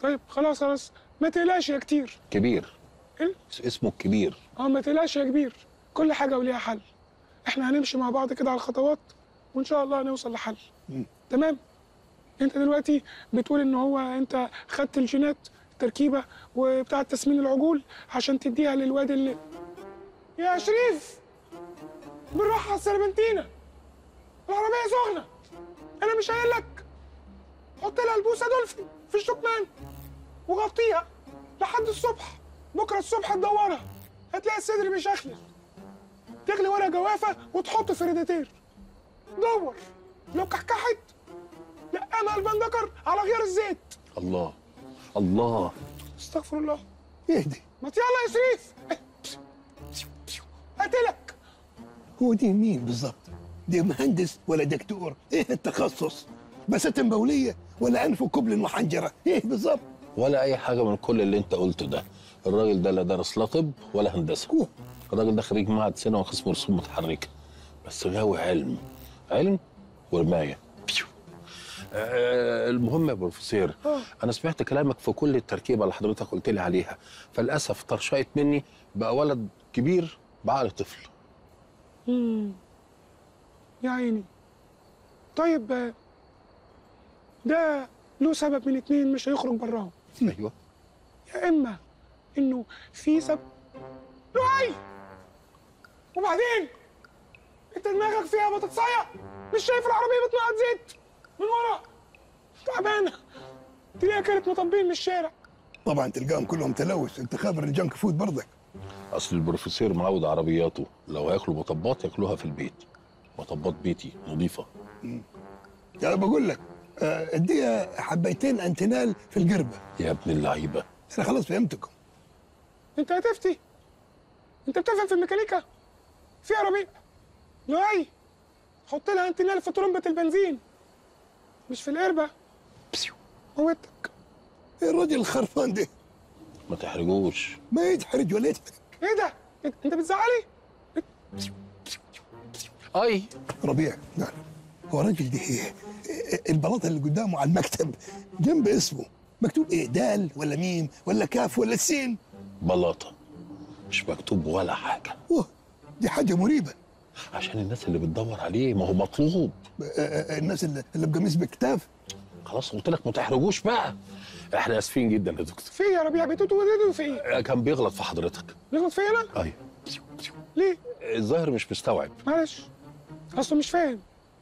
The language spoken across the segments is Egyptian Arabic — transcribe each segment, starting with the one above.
طيب خلاص خلاص ما تقلقش يا كتير كبير إيه؟ اسمه الكبير اه ما تقلقش يا كبير كل حاجه وليها حل احنا هنمشي مع بعض كده على الخطوات وان شاء الله هنوصل لحل تمام انت دلوقتي بتقول ان هو انت خدت الجينات التركيبه وبتاع تسمين العجول عشان تديها للواد اللي يا شريف بالراحه على السربنتينه العربيه سخنه انا مش قايل لك حط لها البوسه دولفين في الشكمان وغطيها لحد الصبح بكره الصبح تدورها هتلاقي الصدر بيشخلل تغلي ورق جوافه وتحطه في ريداتير دور لو كحكحت لقمها البندكر على غيار الزيت الله الله استغفر الله اهدي ما يلا يا شريف قتلك هو دي مين بالظبط دي مهندس ولا دكتور ايه التخصص بس تنبوليه ولا انف كبل وحنجره ايه بالظبط ولا اي حاجه من كل اللي انت قلته ده الراجل ده لا درس لا طب ولا هندسه أوه. الراجل ده خريج معهد سينما وقسم رسوم متحركه بس غاوي علم علم ورمايه بيو. آه المهم يا بروفيسور انا سمعت كلامك في كل التركيبه اللي حضرتك قلت لي عليها فللاسف طرشقت مني بقى ولد كبير بعقل طفل يا عيني طيب آه، ده له سبب من اتنين مش هيخرج براهم ايوه يا اما انه في سبب لؤي وبعدين انت دماغك فيها بتتصيع مش شايف العربيه بتنقط زيت من ورا تعبانه تلاقيها كانت مطبين من الشارع طبعا تلقاهم كلهم تلوث انت خابر الجنك فود برضك اصل البروفيسور معود عربياته لو هياكلوا مطبات ياكلوها في البيت مطبات بيتي نظيفه انا بقول لك آه، اديها حبيتين انتنال في القربه يا ابن اللعيبه انا خلاص فهمتكم انت هتفتي انت بتفهم في الميكانيكا في عربيه لؤي حط لها انتنال في طرمبه البنزين مش في القربه بسيو. موتك إيه الراجل الخرفان ده ما تحرجوش ما يتحرج ولا يتحرج ايه ده انت بتزعلي اي ربيع نعم هو الراجل ده ايه إيه البلاطه اللي قدامه على المكتب جنب اسمه مكتوب ايه دال ولا ميم ولا كاف ولا سين بلاطه مش مكتوب ولا حاجه اوه دي حاجه مريبه عشان الناس اللي بتدور عليه ما هو مطلوب آه، آه، الناس اللي اللي بقميص بكتاف خلاص قلت لك ما تحرجوش بقى احنا اسفين جدا يا دكتور في إيه يا ربيع بتوتو ودودو في ايه آه، كان بيغلط في حضرتك بيغلط فيا انا ايوه ليه الظاهر مش مستوعب معلش اصله مش فاهم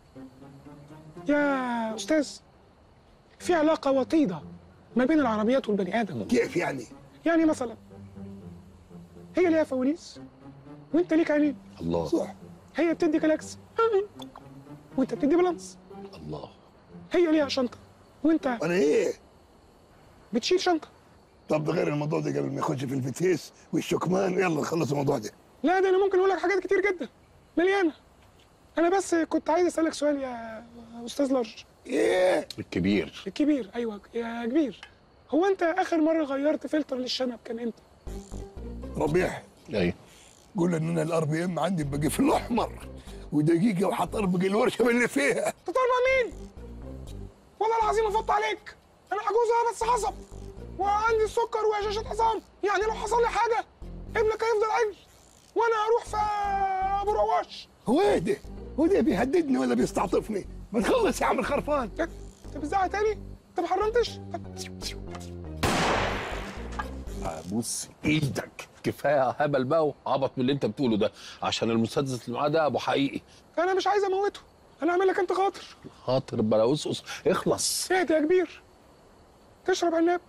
يا استاذ في علاقه وطيده ما بين العربيات والبني ادم كيف يعني يعني مثلا هي ليها فوانيس وانت ليك عينين الله صح هي بتدي كلاكس وانت بتدي بالانس الله هي ليها شنطه وانت انا ايه بتشيل شنطه طب ده غير الموضوع ده قبل ما يخش في الفتيس والشكمان يلا نخلص الموضوع ده لا ده انا ممكن اقول لك حاجات كتير جدا مليانه انا بس كنت عايز اسالك سؤال يا استاذ لارج ايه الكبير الكبير ايوه يا كبير هو انت اخر مره غيرت فلتر للشنب كان امتى ربيع ايوه قول ان انا الار بي ام عندي بقي في الاحمر ودقيقه وحطربق الورشه من اللي فيها انت طالبه مين والله العظيم افط عليك انا عجوزه بس عصب وعندي السكر وهشاشة عظام يعني لو حصل لي حاجه ابنك هيفضل عجل وانا هروح في ابو رواش هو ايه ده؟ هو ده بيهددني ولا بيستعطفني؟ ما تخلص يا عم الخرفان انت بتزعق تاني انت ما حرمتش بص ايدك كفايه هبل بقى وعبط من اللي انت بتقوله ده عشان المسدس اللي معاه ده ابو حقيقي انا مش عايز اموته انا اعمل لك انت خاطر خاطر بلا اسقس اخلص اهدى يا كبير تشرب عناب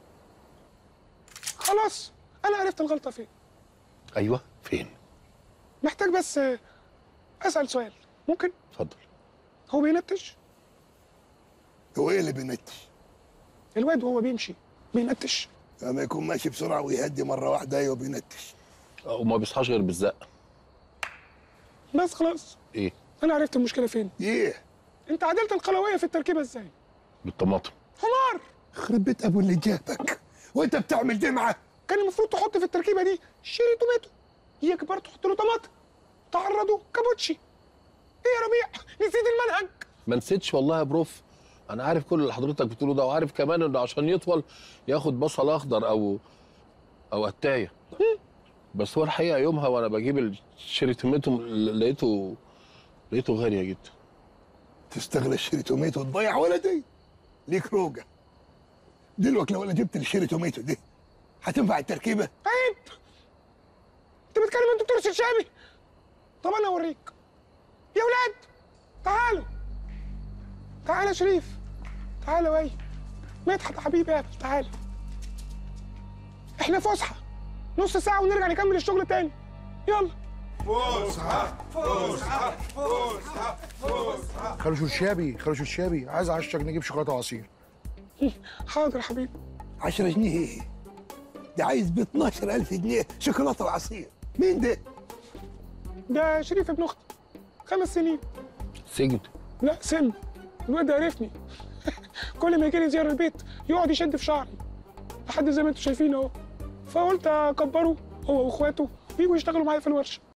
خلاص انا عرفت الغلطه فين ايوه فين محتاج بس آه، اسال سؤال ممكن اتفضل هو بينتش هو ايه اللي بينتش؟ الواد وهو بيمشي بينتش لما يكون ماشي بسرعه ويهدي مره واحده ايوه بينتش وما بيصحاش غير بالزق بس خلاص ايه انا عرفت المشكله فين ايه؟ انت عدلت القلويه في التركيبه ازاي بالطماطم حمار خرب بيت ابو اللي جابك وانت بتعمل دمعه كان المفروض تحط في التركيبه دي شيري توماتو يكبر تحط له طماطم تعرضه كابوتشي ايه يا ربيع نسيت المنهج ما نسيتش والله يا بروف انا عارف كل اللي حضرتك بتقوله ده وعارف كمان انه عشان يطول ياخد بصل اخضر او او قتايه بس هو الحقيقه يومها وانا بجيب الشيري توميتو لقيته لقيته غاليه جدا تستغل الشيري توميتو وتضيع ولدي ليك روجة دلوقتي لو انا جبت الشيري توميتو دي هتنفع التركيبه عيب انت بتكلم انت دكتور شرشابي طب انا اوريك يا ولاد تعالوا تعالى يا شريف تعالى وي مدحت يا حبيبي قابل تعالى احنا فسحه نص ساعه ونرجع نكمل الشغل تاني يلا خالو شرشابي خالو شرشابي عايز عشاك نجيب شوكولاته وعصير حاضر يا حبيبي 10 جنيه ايه ده عايز ب 12000 جنيه شوكولاته وعصير مين ده؟ ده شريف ابن اختي خمس سنين سجن لا سن الواد ده عرفني كل ما يجي لي زياره البيت يقعد يشد في شعري لحد زي ما انتم شايفين اهو فقلت اكبره هو واخواته يجوا يشتغلوا معايا في الورشه